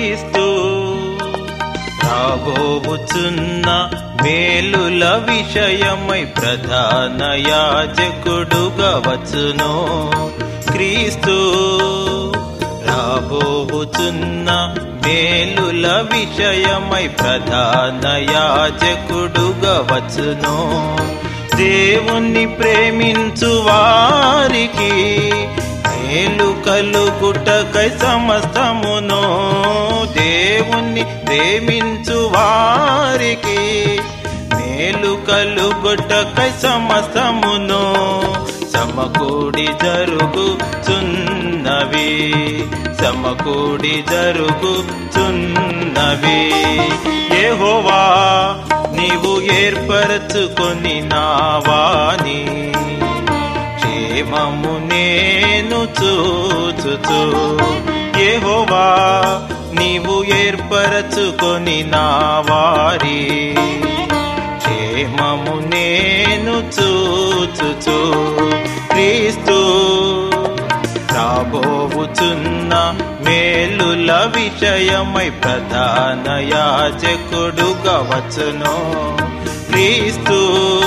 క్రీస్తు రాబోవుచున్న మేలుల విషయమై ప్రధాన యాజకుడుగా వచ్చును క్రీస్తు రాబోవుచున్న మేలుల విషయమై ప్రధాన యాజకుడుగా వచ్చును దేవుణ్ణి ప్రేమించు వారికి మేలు కలుగుటకై సమస్తమును దేవుణ్ణి ప్రేమించు వారికి మేలు కలుగుటకై సమస్తమును సమకూడి జరుగుచున్నవి సమకూడి జరుగుచున్నవి యెహోవా నీవు ఏర్పరచుకొని నావాని క్షేమము నేను చూచుచు యెహోవా నీవు ఏర్పరచుకొని నా వారి క్షేమము నేను చూచుచు క్రీస్తు రాబోవుచున్న మేలుల విషయమై ప్రధాన యాజకుడుగా వచ్చును క్రీస్తు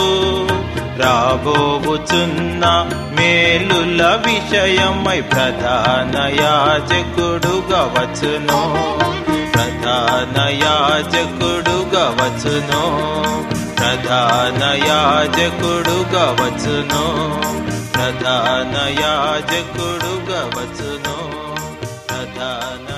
రాబోవుచున్న మేలుల విషయమై ప్రధాన యాజకుడుగా వచ్చును ప్రధాన యాజకుడుగా వచ్చును ప్రధాన యాజకుడుగా వచ్చును ప్రధాన యాజకుడుగా వచ్చును ప్రధాన